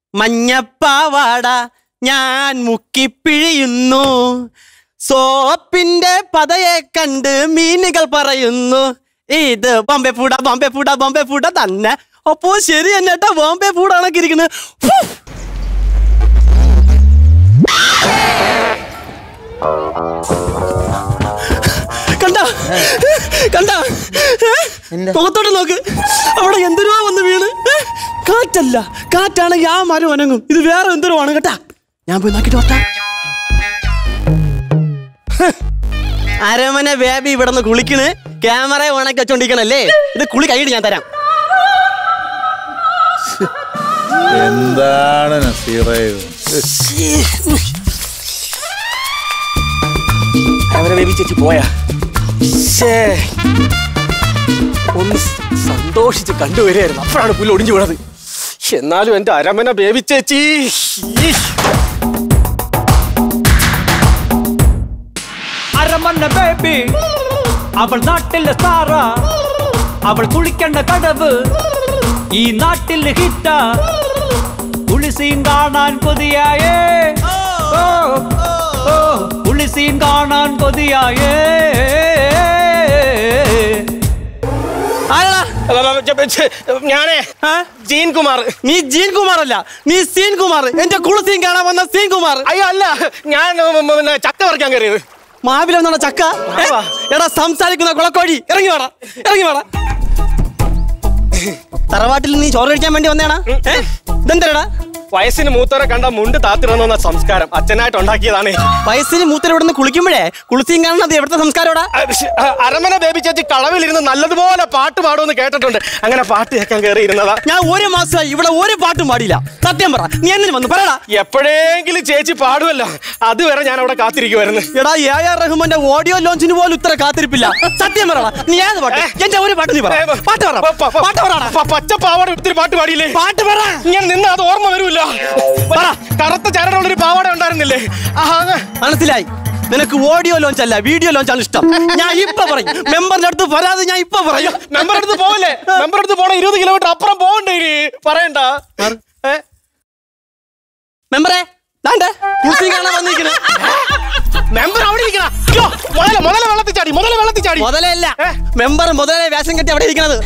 മഞ്ഞപ്പാവാട ഞാൻ മുക്കിപ്പിഴിയുന്നു സോപ്പിന്റെ പതയെ കണ്ട് മീനുകൾ പറയുന്നു ഇത് ബോംബെ പൂട ബോംബെ പൂട ബോംബെ പൂട തന്നെ അപ്പോ ശരി തന്നെ കേട്ടോ ബോംബെ പൂടാണൊക്കെ ഇരിക്കുന്നത് ഫു. കണ്ട കണ്ട മുഖത്തോട്ട് നോക്ക് അവിടെ എന്തൊരു വന്ന് വീണ് ഏ? കാറ്റല്ല കാറ്റാണെങ്കിൽ ആ മരം അനങ്ങും ഇത് വേറെ എന്തൊരു ആണ് കേട്ടാ ഞാൻ പോയി നോക്കിട്ട് വട്ടാ അരമന ബേബി ഇവിടെ നിന്ന് കുളിക്കണ് ക്യാമറ ഓണാക്കി വെച്ചോണ്ടിരിക്കണല്ലേ ഇത് കുളി കൈയിട്ട് ഞാൻ തരാം എന്താണ് നസീറേ ഇത്? അവരെ ബേബി ചേച്ചി പോയാ ശ്ശേ. ഒന്ന് സ് സന്തോഷിച്ച് കണ്ടുവരികയായിരുന്നു അപ്പോഴാണ് പുല്ല് ഒടിഞ്ഞു വീണത് എന്നാലും എന്റെ അരമന ബേബി ചേച്ചി ഈശ്. അരമണ്ണ ബേബി അവൾ നാട്ടിലെ സാറ അവൾ കുളിക്കേണ്ട കടവ് ഈ നാട്ടിൽ ഹിറ്റ കുളിസീൻ കാണാൻ കൊതിയായേ ഓ, ഓ, കുളിസീൻ കാണാൻ കൊതിയായേ ആരാടാ? ഞാനേ ആ? ജീൻ കുമാർ നീ ജീൻ കുമാർ അല്ല നീ സീൻ കുമാർ എന്റെ കുളസീൻ കാണാൻ വന്ന സീൻ കുമാർ അയ്യോ അല്ല ഞാൻ ഉം, പിന്നെ ചക്ക പറിക്കാൻ കയറിയത് മാവില വന്നാണ് ചക്ക ഏ? മാവാ? എടാ സംസാരിക്കുന്ന കുളക്കോഴി ഇറങ്ങി വേടാ ഇറങ്ങി വേടാ തറവാട്ടിൽ നീ ചോറ് കഴിക്കാൻ വേണ്ടി വന്നേടാ ഏ? ഇതെന്തരടാ വയസ്സിന് മൂത്തവരെ കണ്ട മുണ്ട് താത്തിടണമെന്ന സംസ്കാരം അച്ഛനായിട്ട് ഉണ്ടാക്കിയതാണ് വയസ്സിന് മൂത്തര ഇവിടെ നിന്ന് കുളിക്കുമ്പോഴേ കുളിസീൻ കാണുന്നത് എവിടുത്തെ സംസ്കാരോടാ ആ, ശ്ശ്, ആ, അരമന ബേബി ചേച്ചി കളവിലിരുന്ന് നല്ലതുപോലെ പാട്ട് പാടുമെന്ന് കേട്ടിട്ടുണ്ട് അങ്ങനെ പാട്ട് കേൾക്കാൻ കയറി ഇരുന്നതാ ഞാൻ ഒരു മാസമായി ഇവിടെ ഒരു പാട്ടും പാടിയില്ല സത്യം പറ നീ എന്തിനു വന്നു പറയടാ എപ്പോഴെങ്കിലും ചേച്ചി പാടുമല്ലോ അതുവരെ ഞാൻ അവിടെ കാത്തിരിക്കുമായിരുന്നു എടാ എ ആർ റഹ്മാന്റെ ഓഡിയോ ലോഞ്ചിന് പോലും ഇത്ര കാത്തിരിപ്പില്ല സത്യം പറയടാ നീ ഏത് പാട്ട് എന്റെ ഒരു പാട്ട് നീ പറ പാട്ട് പറ പ- പ- പാട്ട് പറയടാ പ- പച്ച പാവാട ഒത്തിരി പാട്ട് പാടിയില്ലേ പാട്ട് പറ ഇങ്ങനെ നിന്ന് അത് ഓർമ്മ വരൂല്ല പറ കറുത്ത ചരടുള്ളൊരു പാവാട ഉണ്ടായിരുന്നില്ലേ ആ, അത് മനസ്സിലായി നിനക്ക് ഓഡിയോ ലോഞ്ച് അല്ല വീഡിയോ ലോഞ്ച് ആണ് ഇഷ്ടം ഞാൻ ഇപ്പൊ പറയും മെമ്പറിന്റെ അടുത്ത് വരാതെ ഞാൻ ഇപ്പൊ പറയും മെമ്പർ അടുത്ത് പോവല്ലേ മെമ്പർ അടുത്ത് പോണ ഇരുപത് കിലോമീറ്റർ അപ്പുറം പോകണ്ടേ ഇനി പറയണ്ട ഏ? മെമ്പറെ ദാണ്ടെ കുളിസീൻ കാണാൻ വന്നിരിക്കണേ മെമ്പർ അവിടെ ഇരിക്കണ അയ്യോ, മുതല മുതല വെള്ളത്തിൽ ചാടി മുതല വെള്ളത്തിൽ ചാടി മുതലല്ല മെമ്പർ മുതലേ വേഷം കെട്ടി അവിടെ ഇരിക്കണത്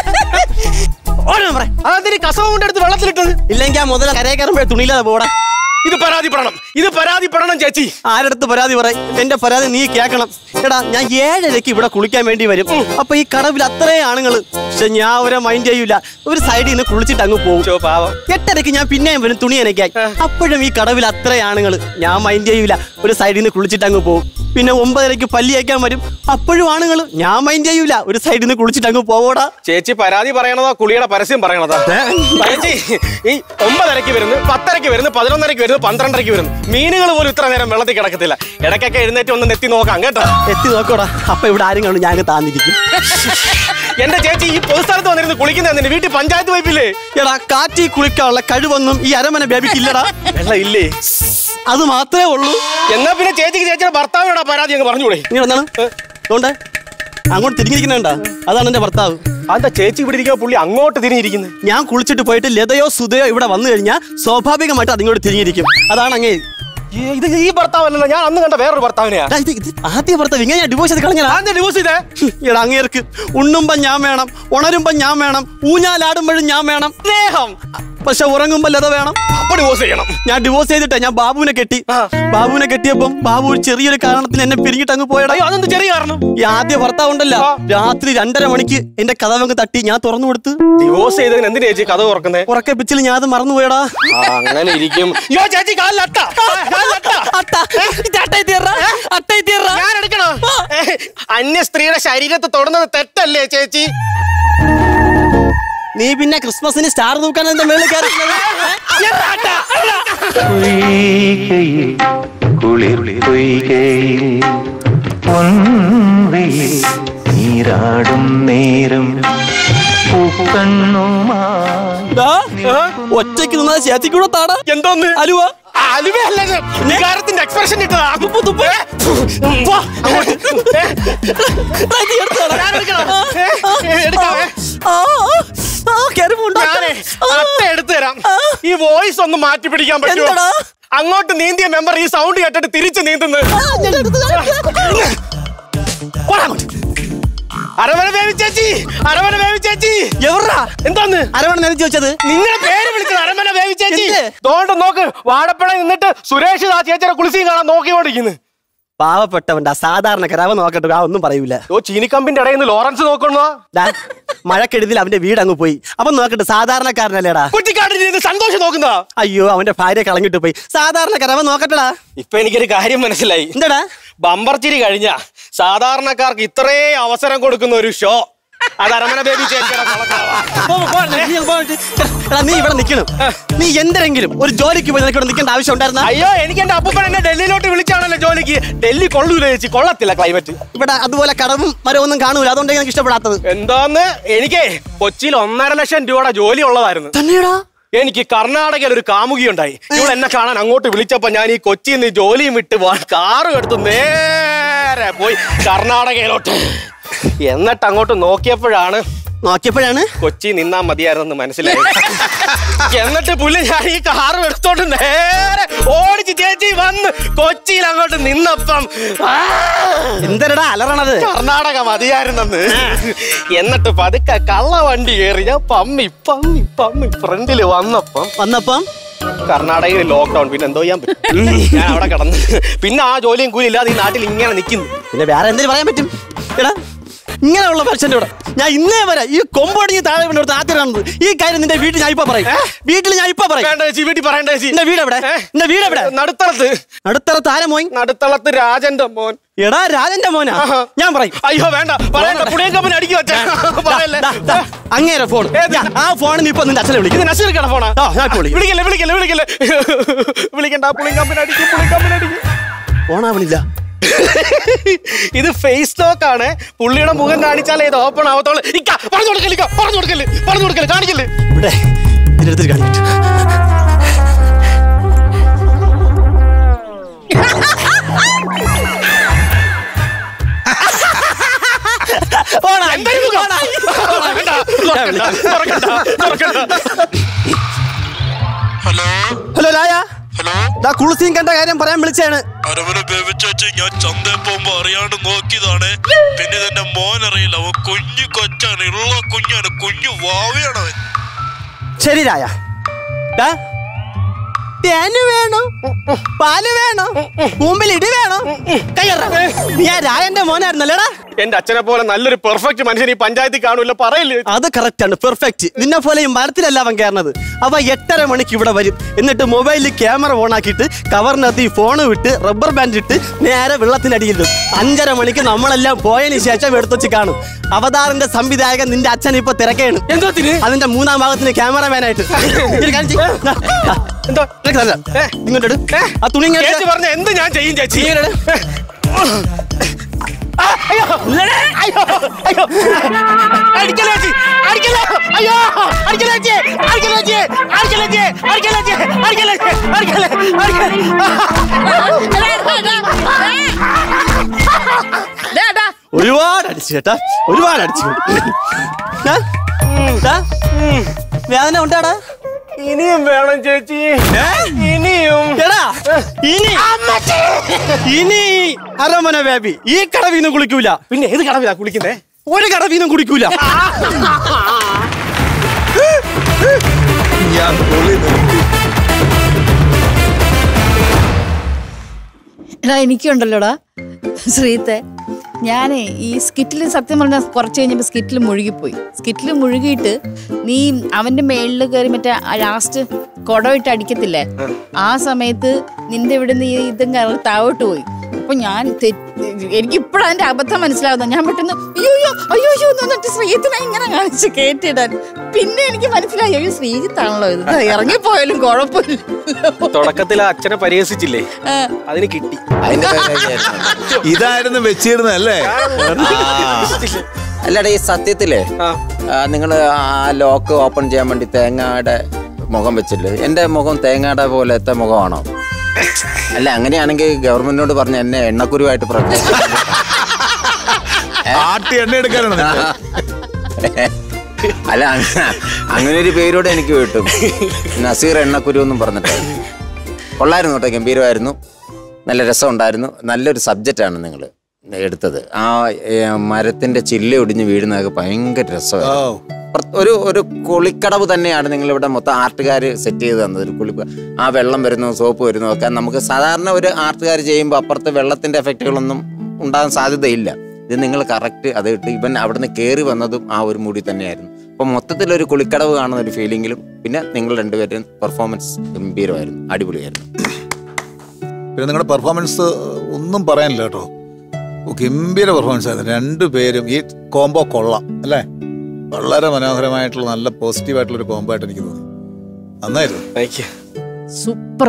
ഓടി മെമ്പറെ അതെന്തിന് കസവ് കൊണ്ടെടുത്ത് വെള്ളത്തിലിട്ടത് ഇല്ലെങ്കിൽ ആ മുതല കരയെ കയറുമ്പോഴേ തുണിയില്ലാതെ പോടാ ഇത് പരാതിപ്പെടണം ഇത് പരാതിപ്പെടണം ചേച്ചി ആരടുത്ത് പരാതി പറയും എന്റെ പരാതി നീ കേൾക്കണം എടാ ഞാൻ ഏഴരയ്ക്ക് ഇവിടെ കുളിക്കാൻ വേണ്ടി വരും അപ്പൊ ഈ കടവിൽ അത്രയും ആണുങ്ങള് പക്ഷെ ഞാൻ അവരെ മൈൻഡ് ചെയ്യൂല ഒരു സൈഡിൽ നിന്ന് കുളിച്ചിട്ട് അങ്ങ് പോകും ചോ പാവം എട്ടരയ്ക്ക് ഞാൻ പിന്നെയും വരും തുണി നനയ്ക്കായി അപ്പോഴും ഈ കടവിൽ അത്രയും ആണുങ്ങള് ഞാൻ മൈൻഡ് ചെയ്യൂല ഒരു സൈഡിൽ നിന്ന് കുളിച്ചിട്ട് അങ്ങ് പോകും പിന്നെ ഒമ്പതരയ്ക്ക് പല്ലി അയക്കാൻ വരും അപ്പോഴും ആണുങ്ങള് ഞാൻ മൈൻഡ് ചെയ്യൂല ഒരു സൈഡിൽ നിന്ന് കുളിച്ചിട്ട് അങ്ങ് പോവോടാ ചേച്ചി പരാതി പറയണതോ കുളിയുടെ പരസ്യം പറയണതാ ചേച്ചി ഈ ഒമ്പതരക്ക് വരുന്നു പത്തരക്ക് വരുന്നു പതിനൊന്നരക്ക് വരുന്നു പന്ത്രണ്ടരക്ക് വരുന്നു മീനുകൾ പോലും ഇത്ര നേരം വെള്ളത്തിൽ കിടക്കത്തില്ല ഇടയ്ക്കൊക്കെ എഴുന്നേറ്റ് ഒന്ന് നെത്തി നോക്കാം കേട്ടോ എത്തി നോക്കോടാ അപ്പൊ ഇവിടെ ആരും കാണും ഞാൻ താന്നിരിക്കും എന്റെ ചേച്ചി ഈ പൊതുസ്ഥലത്ത് വന്നിരുന്ന് കുളിക്കുന്ന വീട്ടിൽ പഞ്ചായത്ത് വൈപ്പില്ലേ എടാ കാറ്റി കുളിക്കാനുള്ള കഴിവൊന്നും ഈ അരമന ബേബിക്ക് ഇല്ലടാ വെള്ളം ഇല്ലേ അത് മാത്രമേ ഉള്ളൂ എന്നാ പിന്നെ ചേച്ചിക്ക് ചേച്ചിയുടെ ഭർത്താവിനോടാ പരാതി അങ്ങ് പറഞ്ഞൂടെ നീ വന്നാണ് അതുകൊണ്ട് അങ്ങോട്ട് തിരിഞ്ഞിരിക്കുന്നുണ്ട അതാണ് എന്റെ ഭർത്താവ് അതെന്താ ചേച്ചി ഇവിടെ ഇരിക്കുന്ന പുള്ളി അങ്ങോട്ട് തിരിഞ്ഞിരിക്കുന്നത് ഞാൻ കുളിച്ചിട്ട് പോയിട്ട് ലതയോ സുതയോ ഇവിടെ വന്നു കഴിഞ്ഞാൽ സ്വാഭാവികമായിട്ട് അതിങ്ങോട്ട് തിരിഞ്ഞിരിക്കും അതാണ് അങ്ങേ ഇത് ഈ ഭർത്താവല്ലല്ലോ ഞാൻ അന്ന് കണ്ട വേറൊരു ഭർത്താവിനെയാ എടാ, ഇത് ഇത് ആദ്യ ഭർത്താവ് ഇങ്ങനെ ഞാൻ ഡിവോഴ്സ് ചെയ്ത് കളഞ്ഞാ ഡിവോഴ്സ് ചെയ്തേ എടാ അങ്ങേർക്ക് ഉണ്ണുമ്പോ ഞാൻ വേണം ഉണരുമ്പോ ഞാൻ വേണം ഊഞ്ഞാലാടുമ്പോഴും ഞാൻ വേണം സ്നേഹം പക്ഷെ ഉറങ്ങുമ്പോ ലത വേണം അപ്പൊ ഡിവോഴ്സ് ചെയ്യണം ഞാൻ ഡിവോഴ്സ് ചെയ്തിട്ടേ ഞാൻ ബാബുവിനെ കെട്ടി ആ. ബാബുവിനെ കെട്ടിയപ്പം ബാബു ഒരു ചെറിയൊരു കാരണത്തിന് എന്നെ പിരിഞ്ഞിട്ട് അങ്ങ് പോയടാ അയ്യോ അതെന്ത് ചെറിയ കാരണം ഈ ആദ്യ ഭർത്താവ് ഉണ്ടല്ലോ ആ. രാത്രി രണ്ടര മണിക്ക് എന്റെ കഥവങ്ങ് തട്ടി ഞാൻ തുറന്നു കൊടുത്ത് ഡിവോഴ്സ് ചെയ്തതിന് എന്തിനാ ചേച്ചി കഥ തുറക്കുന്നേ ഉറക്കെ പിച്ചിൽ ഞാൻ അത് മറന്നു പോയടാ അങ്ങനെ ഇരിക്കും യോ ചേച്ചി കാലിലട്ട കാലിലട്ട അട്ട ഇത് അട്ടയി തീർറാ അട്ടയി തീർറാ ഞാൻ എടുക്കണോ അന്യ സ്ത്രീയുടെ ശരീരത്തെ തൊടുന്നത് തെറ്റല്ലേ ചേച്ചി നീ പിന്നെ ക്രിസ്മസിന് സ്റ്റാർ തൂക്കാൻ എന്റെ മേളിൽ കയറിയിരുന്നത് പൊയ്കയിൽ കുളിർ പൊയ്കയിൽ പൊൻവെയിൽ നീരാടും നേരം പൂക്കണ്ണുമായി ഒറ്റയ്ക്ക് നിന്നാ ചേത്തിക്കൂടെ താടാ എന്തോന്ന് അലുവ അലുവയല്ല വികാരത്തിന്റെ എക്സ്പ്രഷൻ ഇട്ടതാ തുപ്പ് തുപ്പ് വാ, അങ്ങോട്ട്. ഏ, എടാ, ഇത് എടുത്തോടാ. ഞാൻ എടുക്കണോ? ഏ, ഏ, എടുക്കാവേ. ആ, ആ. ആ, കേറി പോണ്ട. ഞാനേ ആ. അത്ത എടുത്തു തരാം ആ. ഈ വോയിസ് ഒന്ന് മാറ്റി പിടിക്കാൻ പറ്റുമോ എന്താടാ? അങ്ങോട്ട് നീന്തിയ മെമ്പർ ഈ സൗണ്ട് കേട്ടിട്ട് തിരിച്ച് നീന്തുന്നത് ആ, ഞാൻ എടുത്ത് തരാം. പോടാ അങ്ങോട്ട്. അരവണ വേവി ചേച്ചി അരവണ വേവി ചേച്ചി എവിടാ എന്താന്ന് അരവണ നേരത്തെ ചോദിച്ചത് നിങ്ങളെ പേര് വിളിച്ചത് അരമന വേവി ചേച്ചി എന്ത്? തോണ്ട് നോക്ക് വാഴപ്പഴ നിന്നിട്ട് സുരേഷ് ആ ചേച്ചിയുടെ കുളിസിയും കാണാൻ നോക്കിക്കൊണ്ടിരിക്കുന്നു പാവപ്പെട്ടവന്റെ സാധാരണക്കാരവ നോക്കട്ടെ ആ ഒന്നും പറയൂല ഓ ചീനിക്കമ്പിന്റെ ഇടയിൽ നിന്ന് ലോറൻസ് നോക്കണോ ഡാ, മഴക്കെടുതിൽ അവന്റെ വീട് അങ്ങ് പോയി അവൻ നോക്കട്ടെ സാധാരണക്കാരനല്ലേടാ കുറ്റിക്കാട്ടിൽ നിന്ന് സന്തോഷം നോക്കുന്നതാ അയ്യോ അവന്റെ ഭാര്യ കളഞ്ഞിട്ട് പോയി സാധാരണക്കാരൻ അവൻ നോക്കട്ടെടാ ഇപ്പൊ എനിക്കൊരു കാര്യം മനസ്സിലായി എന്താടാ ബമ്പർച്ചിരി കഴിഞ്ഞ സാധാരണക്കാർക്ക് ഇത്രേ അവസരം കൊടുക്കുന്ന ഒരു ഷോ അത് അരമന ബേബി ചേച്ചിയുടെ കൊളക്കാവാ. പോ, പോ, നീ അങ്ങ് പോ. എടാ, നീ ഇവിടെ നിൽക്കണം നീ എന്തെങ്കിലും ഒരു ജോലിക്ക് പോയി നിനക്ക് ഇവിടെ നിൽക്കേണ്ട ആവശ്യം ഉണ്ടായിരുന്ന അയ്യോ എനിക്ക് എന്റെ അപ്പൂപ്പൻ എന്നെ ഡൽഹിയിലോട്ട് വിളിച്ചാണല്ലോ ജോലിക്ക് ഡൽഹി കൊള്ളൂല ചേച്ചി കൊള്ളത്തില്ല ക്ലൈമറ്റ് ഇവിടെ അതുപോലെ കടവും മരമൊന്നും കാണൂല അതുകൊണ്ട് എനിക്ക് ഇഷ്ടപ്പെടാത്തത് എന്തോന്ന് എനിക്ക് കൊച്ചിയിൽ ഒന്നര ലക്ഷം രൂപയുടെ ജോലി ഉള്ളതായിരുന്നു തന്നെയാടാ എനിക്ക് കർണാടകയിൽ ഒരു കാമുകി ഉണ്ടായി ഇവൾ എന്നെ കാണാൻ അങ്ങോട്ട് വിളിച്ചപ്പോ ഞാൻ ഈ കൊച്ചിയിൽ നിന്ന് ജോലിയും വിട്ട് വാ- കാറും എടുത്ത് നേരെ പോയി കർണാടകയിലോട്ട് എന്നിട്ട് അങ്ങോട്ട് നോക്കിയപ്പോഴാണ് നോക്കിയപ്പോഴാണ് കൊച്ചി നിന്നാ മതിയായിരുന്നെന്ന് മനസ്സിലായി എന്നിട്ട് പുള്ളി ഞാൻ ഈ കാറ് എടുത്തോണ്ട് നേരെ ഓടിച്ച് ചേച്ചി വന്ന് കൊച്ചിയിൽ അങ്ങോട്ട് നിന്നപ്പം ആ, എന്തരടാ അലറണത് കർണാടക മതിയായിരുന്നെന്ന് എന്നിട്ട് പതുക്കെ കള്ള വണ്ടി കയറി ഞാൻ പമ്മി പമ്മി പമ്മി ഫ്രണ്ടില് വന്നപ്പം വന്നപ്പം കർണാടകയിൽ ലോക്ക്ഡൌൺ പിന്നെ എന്തോ ചെയ്യാൻ പറ്റും ഞാൻ അവിടെ കിടന്ന് പിന്നെ ആ ജോലിയും കൂലി ഇല്ലാതെ ഈ നാട്ടിൽ ഇങ്ങനെ നിൽക്കുന്നു പിന്നെ വേറെ എന്തെങ്കിലും പറയാൻ പറ്റും എടാ ഇങ്ങനെയുള്ള മനുഷ്യന്റെ കൂടെ ഞാൻ ഇന്നേ വരെ ഈ കൊമ്പൊടിഞ്ഞ് താഴെ വീണ് ആദ്യം കാണുന്നത് ഈ കാര്യം നിന്റെ വീട്ടിൽ ഞാൻ ഇപ്പൊ പറയും വീട്ടിൽ ഞാൻ ഇപ്പൊ പറയും വേണ്ട ചേച്ചി വീട്ടിൽ പറയണ്ട ചേച്ചി നിന്റെ വീട് എവിടെ ഏ? നിന്റെ വീട് എവിടെ നടുത്തളത്ത് അടുത്തറ താരം മോയി നടുത്തളത്ത് രാജന്റെ മോൻ എടാ രാജന്റെ മോനാ ആഹാ. ഞാൻ പറയും അയ്യോ വേണ്ട പറയണ്ട പുളിയൻ കമ്പനി അടിക്കി വെച്ച പറയല്ലേ ദാ, ദാ, അങ്ങേരെ ഫോൺ ഏത്? ആ ഫോണിൽ ഇപ്പൊ നിന്റെ അച്ഛനെ ഇത് വിളിക്കും നസീർ കട ഫോണാ ആ, ഞാൻ ഇപ്പൊ വിളിക്കാം. വിളിക്കല്ലേ വിളിക്കല്ലേ വിളിക്കല്ലേ വിളിക്കണ്ട പുളിയൻ കമ്പനി അടിക്കും പുളിയൻ കമ്പനി അടിക്കും ഫോണാവണില്ല ഇത് ഫേസ് ലോക്ക് ആണ് പുള്ളിയുടെ മുഖം കാണിച്ചാലേ ഇത് ഓപ്പൺ ആവത്തോളൂ ഇക്ക പറഞ്ഞു കൊടുക്കല് ഇക്ക, പറഞ്ഞു കൊടുക്കല് പറഞ്ഞു കൊടുക്കല് കാണിക്കല് ഇവിടെ ഇതിന്റെ അടുത്ത് കാണിക്കട്ടെ ഫോണായി, എന്തൊരു മുഖം? ഫോണായി. വേണ്ട, തുറക്കണ്ട, തുറക്കണ്ട, തുറക്കണ്ട. ഹലോ ഹലോ രായ ഹലോ ദാ കുളിസീൻ കണ്ട കാര്യം പറയാൻ വിളിച്ചാണ് അരവന ബേബിച്ചാച്ചി ഞാൻ ചന്തയിൽ പോകുമ്പോ അറിയാണ്ട് നോക്കിയതാണ് പിന്നെ ഇതെന്റെ മോൻ അറിയില്ല അവൻ കുഞ്ഞു കൊച്ചാണ് ഉള്ള കുഞ്ഞാണ് കുഞ്ഞു വാവയാണ് അവൻ ശരി രായ ദാ, തേന് വേണോ പാല് വേണോ മുമ്പിൽ ഇടി വേണോ കയ്യറ നീ ആ രായന്റെ മോനായിരുന്നല്ലേടാ എന്റെ അച്ഛനെ പോലെ നല്ലൊരു പെർഫെക്റ്റ് മനുഷ്യൻ ഈ പഞ്ചായത്തിൽ കാണൂല പറയില്ലേ അത് കറക്റ്റ് ആണ് പെർഫെക്റ്റ് നിന്നെ പോലെ ഈ മരത്തിലല്ല അവൻ കയറുന്നത് അവ എട്ടര മണിക്ക് ഇവിടെ വരും എന്നിട്ട് മൊബൈലിൽ ക്യാമറ ഓൺ ആക്കിയിട്ട് കവറിനകത്ത് ഈ ഫോൺ വിട്ട് റബ്ബർ ബാൻഡ് ഇട്ട് നേരെ വെള്ളത്തിനടിയിലിടും അഞ്ചര മണിക്ക് നമ്മളെല്ലാം പോയതിനു ശേഷം എടുത്തുവച്ച് കാണും അവതാറിന്റെ സംവിധായകൻ നിന്റെ അച്ഛൻ ഇപ്പൊ തിരക്കേണ് എന്തോത്തിന് അതിന്റെ മൂന്നാം ഭാഗത്തിന് ക്യാമറമാനായിട്ട് എന്തോ ഏ? ഇങ്ങോട്ട് ഇട്. ആ തുണി ഇങ്ങോട്ട് ചേച്ചി ഇട്. പറഞ്ഞ എന്ത് ഞാൻ ചെയ്യും ചേച്ചി ഇങ്ങോട്ട് ഇട്. ആ, അയ്യോ അയ്യോ അയ്യോ അടിക്കല്ലേ ചേച്ചി അടിക്കല്ലേ അയ്യോ അടിക്കല്ലേ ചേച്ചി അടിക്കല്ലേ ചേച്ചി അടിക്കല്ലേ ചേച്ചി അടിക്കല്ലേ ചേച്ചി അടിക്കല്ലേ ചേച്ചി അടിക്കല്ലേ അടിക്കല്ലേ ഒരുപാട് അടിച്ചു കേട്ടാ ഒരുപാട് അടിച്ചു ആ? ദാ, വേദന ഉണ്ടാടാ ഇനിയും വേണം ചേച്ചി ഇനിയും എടാ ഇനി ഇനി അരമന ബേബി ഈ കടവീന്ന് കുളിക്കൂല പിന്നെ ഏത് കടവിലാ കുളിക്കുന്നേ ഒരു കടവീന്നും കുടിക്കൂല എടാ എനിക്കുണ്ടല്ലോടാ ശ്രീത്തെ ഞാനേ ഈ സ്കിറ്റിൽ സത്യം പറഞ്ഞാൽ കുറച്ച് കഴിഞ്ഞപ്പോൾ സ്കിറ്റിൽ മുഴുകിപ്പോയി സ്കിറ്റിൽ മുഴുകിയിട്ട് നീ അവന്റെ മേളിൽ കയറി മറ്റേ ലാസ്റ്റ് കുടമിട്ട് അടിക്കത്തില്ലേ ആ സമയത്ത് നിന്റെ ഇവിടെ നിന്ന് ഇതും കയറി താഴോട്ട് പോയി അപ്പൊ ഞാൻ എനിക്ക് ഇപ്പോഴാണ് അതിന്റെ അബദ്ധം മനസ്സിലാവുന്നത് ഞാൻ പെട്ടെന്ന് അയ്യോ അയ്യോ അയ്യോ അയ്യോ എന്ന് പറഞ്ഞിട്ട് ശ്രീജിത്തിനെ ഇങ്ങനെ കാണിച്ച് കേട്ടിടാൻ പിന്നെ എനിക്ക് മനസ്സിലായി അയ്യോ ശ്രീജിത്താണല്ലോ ഇത് ദാ ഇറങ്ങിപ്പോയാലും കുഴപ്പമില്ല തുടക്കത്തിൽ ആ അച്ഛനെ പരിഹസിച്ചില്ലേ ആ. അതിന് കിട്ടി അതിന്റെ പേരായിരുന്നു. ഇതായിരുന്നു വെച്ചിരുന്നല്ലേ അല്ലടാ ഈ സത്യത്തിലേ ആ. നിങ്ങൾ ആ ലോക്ക് ഓപ്പൺ ചെയ്യാൻ വേണ്ടി തേങ്ങയുടെ മുഖം വെച്ചില്ലേ എന്റെ മുഖം തേങ്ങയുടെ പോലത്തെ മുഖമാണോ അല്ല അങ്ങനെയാണെങ്കിൽ ഗവൺമെന്റിനോട് പറഞ്ഞ എന്നെ എണ്ണക്കുരുവായിട്ട് പ്രഖ്യാപിച്ചു ആട്ടി എണ്ണ എടുക്കാനാണ് നിനക്ക്. അല്ല അങ്ങ- അങ്ങനെ ഒരു പേരോടെ എനിക്ക് കിട്ടും നസീർ എണ്ണക്കുരു എന്നും പറഞ്ഞിട്ട് കൊള്ളായിരുന്നു കേട്ടോ ഗംഭീരമായിരുന്നു നല്ല രസമുണ്ടായിരുന്നു നല്ലൊരു സബ്ജക്റ്റാണ് നിങ്ങൾ എടുത്തത് ആ ഏ, മരത്തിന്റെ ചില്ല ഒടിഞ്ഞ് വീഴുന്നതൊക്കെ ഭയങ്കര രസമായിരുന്നു പ്ര- ഒരു ഒരു കുളിക്കടവ് തന്നെയാണ് നിങ്ങൾ ഇവിടെ മൊത്തം ആർട്ടുകാർ സെറ്റ് ചെയ്ത് തന്നത് ഒരു കുളി ആ വെള്ളം വരുന്നു സോപ്പ് വരുന്നു ഒക്കെ നമുക്ക് സാധാരണ ഒരു ആർട്ടുകാർ ചെയ്യുമ്പോൾ അപ്പുറത്ത് വെള്ളത്തിന്റെ എഫക്റ്റുകളൊന്നും ഉണ്ടാകാൻ സാധ്യതയില്ല ഇത് നിങ്ങൾ കറക്റ്റ് അത് ഇട്ട് ഇവൻ അവിടുന്ന് കയറി വന്നതും ആ ഒരു മൂടി തന്നെയായിരുന്നു അപ്പോൾ മൊത്തത്തിൽ ഒരു കുളിക്കടവ് കാണുന്ന ഒരു ഫീലിംഗിലും പിന്നെ നിങ്ങൾ രണ്ടുപേരും പെർഫോമൻസ് ഗംഭീരമായിരുന്നു അടിപൊളിയായിരുന്നു പിന്നെ നിങ്ങളുടെ പെർഫോമൻസ് ഒന്നും പറയാനില്ല കേട്ടോ ഗംഭീര പെർഫോമൻസ് ആയിരുന്നു രണ്ടുപേരും ഈ കോംബോ കൊള്ളാം അല്ലേ വളരെ മനോഹരമായിട്ടുള്ള നല്ല പോസിറ്റീവ് ആയിട്ടുള്ള ഒരു കോംബോ ആയിട്ട് എനിക്ക് തോന്നി നന്നായിരുന്നു താങ്ക് യു സൂപ്പർ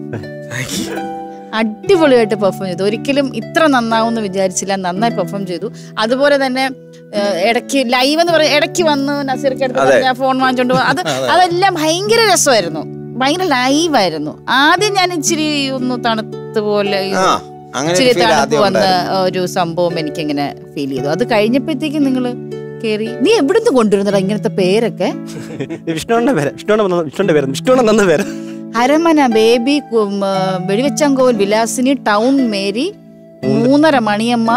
അടിപൊളിയായിട്ട് പെർഫോം ചെയ്തു ഒരിക്കലും ഇത്ര നന്നാവുമെന്ന് വിചാരിച്ചില്ല നന്നായി പെർഫോം ചെയ്തു അതുപോലെ തന്നെ ഏഹ്, ഇടയ്ക്ക് ലൈവ് എന്ന് പറയുന്നത് ഇടയ്ക്ക് വന്ന് നസീർക്ക് അടുത്ത് പറഞ്ഞ ഫോൺ വാങ്ങിച്ചോണ്ട് പോ- അത് അതെല്ലാം ഭയങ്കര രസമായിരുന്നു ഭയങ്കര ലൈവായിരുന്നു ആദ്യം ഞാൻ ഇച്ചിരി ഒന്ന് തണുത്ത് പോലെ ഈ ആ അങ്ങനെ ഇച്ചിരി ഒരു ഫീൽ തണുപ്പ് ആദ്യം വന്ന ഉണ്ടായിരുന്നു. ഒരു സംഭവം എനിക്കിങ്ങനെ ഫീൽ ചെയ്തു അത് കഴിഞ്ഞപ്പോഴത്തേക്കും നിങ്ങൾ കേറി നീ എവിടുന്ന് കൊണ്ടുവരുന്നടാ ഇങ്ങനത്തെ പേരൊക്കെ വിഷ്ണുവിന്റെ പേര് വിഷ്ണുവിന്റെ വിഷ്ണുവിന്റെ പേര് വിഷ്ണുവിന്റെ തന്ന പേര് അരമന ബേബി കും, ആ, വെടിവെച്ചങ്കോൽ വിലാസിനി ടൗൺ മേരി മൂന്നര മണിയമ്മ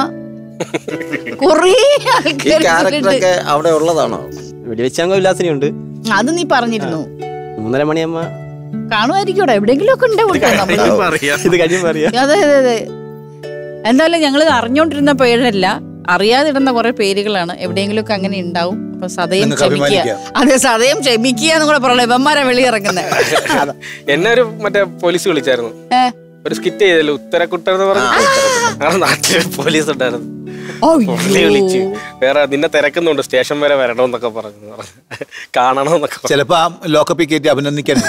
കൊറേ ഈ ആൾക്കാർ ക്യാരക്ടറൊക്കെ അവിടെ ഉള്ളതാണോ വെടിവെച്ചാങ്കോ വിലാസിനി ഉണ്ട് അത് നീ പറഞ്ഞിരുന്നു മൂന്നര മണിയമ്മ കാണുമായിരിക്കൂടാ എവിടെയെങ്കിലും ഒക്കെ ഉണ്ട് കേട്ടോ നമ്മള് അറിയാം ഇത് കഴിയുമ്പോ അറിയാം അതെ അതെ അതെ എന്തായാലും ഞങ്ങൾ അറിഞ്ഞോണ്ടിരുന്ന പേരല്ല അറിയാതിടുന്ന കുറെ പേരുകളാണ് എവിടെയെങ്കിലും ഒക്കെ അങ്ങനെ ഉണ്ടാവും അപ്പൊ സദയം നിങ്ങൾക്ക് ക്ഷമിക്കുക അഭിമാനിക്കാം. അതെ സദയം ക്ഷമിക്കുക എന്ന് കൂടെ പറയണേ ഇവന്മാരെ വെളി ഇറങ്ങുന്നത് എന്നെ ഒരു മറ്റേ പോലീസ് വിളിച്ചായിരുന്നു ഒരു സ്കിറ്റ് ചെയ്തല്ലോ ഉത്തരക്കുട്ടൻ എന്ന് പറഞ്ഞു ഞങ്ങളുടെ നാട്ടില് പോലീസ് ഉണ്ടായിരുന്നു പുള്ളി വിളിച്ച് വേറെ നിന്നെ തിരക്കുന്നുണ്ട് സ്റ്റേഷൻ വരെ വരണമെന്നൊക്കെ പറഞ്ഞു കാണണമെന്നൊക്കെ പറഞ്ഞു. ചിലപ്പോ ആ ലോക്കപ്പിൽ കയറ്റി അഭിനന്ദിക്കാൻ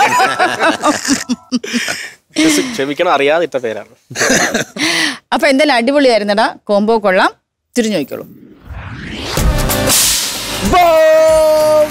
ക്ഷമിക്കണം അറിയാതിട്ട പേരാണ് അപ്പൊ എന്തായാലും അടിപൊളിയായിരുന്നടാ കോംബോ കൊള്ളാം തിരിഞ്ഞു നോക്കിക്കോളൂ ബോ